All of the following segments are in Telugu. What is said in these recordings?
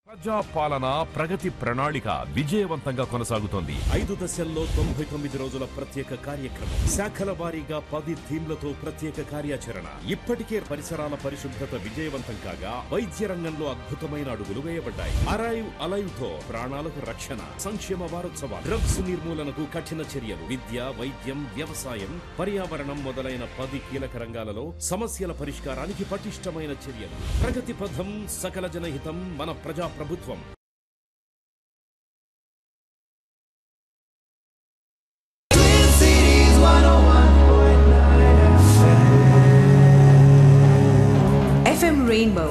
ప్రజా పాలన ప్రగతి ప్రణాళిక విజయవంతంగా కొనసాగుతోంది ఐదు దశల్లో తొంభై తొమ్మిది రోజుల ప్రత్యేక కార్యక్రమం శాఖల వారీగా పది థీమ్లతో ప్రత్యేక కార్యాచరణ ఇప్పటికే పరిసరాల పరిశుభ్రత విజయవంతం కాగా వైద్య రంగంలో అద్భుతమైన అడుగులు వేయబడ్డాయి అరైవ్ అలైవ్ తో ప్రాణాలకు రక్షణ సంక్షేమ వారోత్సవాలు డ్రగ్స్ నిర్మూలనకు కఠిన చర్యలు విద్య వైద్యం వ్యవసాయం పర్యావరణం మొదలైన పది కీలక రంగాలలో సమస్యల పరిష్కారానికి పటిష్టమైన చర్యలు ప్రగతి పథం సకల జనహితం మన ప్రజా ప్రభుత్వం FM Rainbow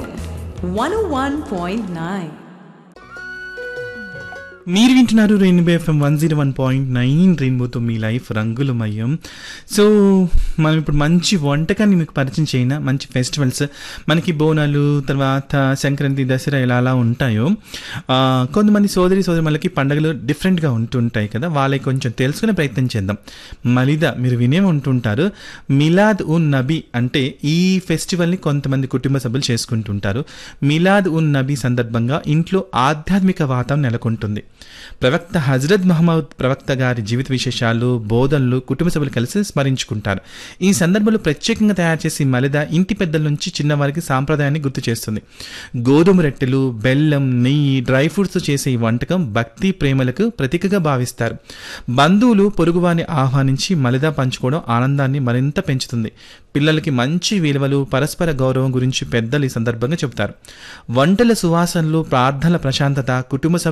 101.9. మీరు వింటున్నారు Rainbow FM one zero one point nine రెయిన్బోతో మీ లైఫ్ రంగులమయం సో మనం ఇప్పుడు మంచి వంటకాన్ని మీకు పరిచయం చేయన మంచి ఫెస్టివల్స్ మనకి బోనాలు తర్వాత సంక్రాంతి దసరా ఇలా అలా ఉంటాయో ఆ, కొంతమంది సోదరి సోదరి వాళ్ళకి పండుగలు డిఫరెంట్గా ఉంటుంటాయి కదా వాళ్ళకి కొంచెం తెలుసుకునే ప్రయత్నం చేద్దాం మలిదా మీరు వినే ఉంటుంటారు మిలాద్ ఉన్ నబీ అంటే ఈ ఫెస్టివల్ని కొంతమంది కుటుంబ సభ్యులు చేసుకుంటుంటారు మిలాద్ ఉన్ నబీ సందర్భంగా ఇంట్లో ఆధ్యాత్మిక వాతావరణం నెలకొంటుంది ప్రవక్త హజరత్ మహమ్మద్ ప్రవక్త గారి జీవిత విశేషాలు బోధనలు కుటుంబ సభ్యులు కలిసి స్మరించుకుంటారు ఈ సందర్భంలో ప్రత్యేకంగా తయారు చేసే మలిద ఇంటి పెద్దల నుంచి చిన్నవారికి సాంప్రదాయాన్ని గుర్తు చేస్తుంది గోధుమ రొట్టెలు బెల్లం నెయ్యి డ్రై ఫ్రూట్స్ చేసే ఈ వంటకం భక్తి ప్రేమలకు ప్రతీకగా భావిస్తారు బంధువులు పొరుగువారిని ఆహ్వానించి మలిదా పంచుకోవడం ఆనందాన్ని మరింత పెంచుతుంది పిల్లలకి మంచి విలువలు పరస్పర గౌరవం గురించి పెద్దలు ఈ సందర్భంగా చెబుతారు వంటల సువాసనలు ప్రార్థనల ప్రశాంతత కుటుంబ సభ్యుల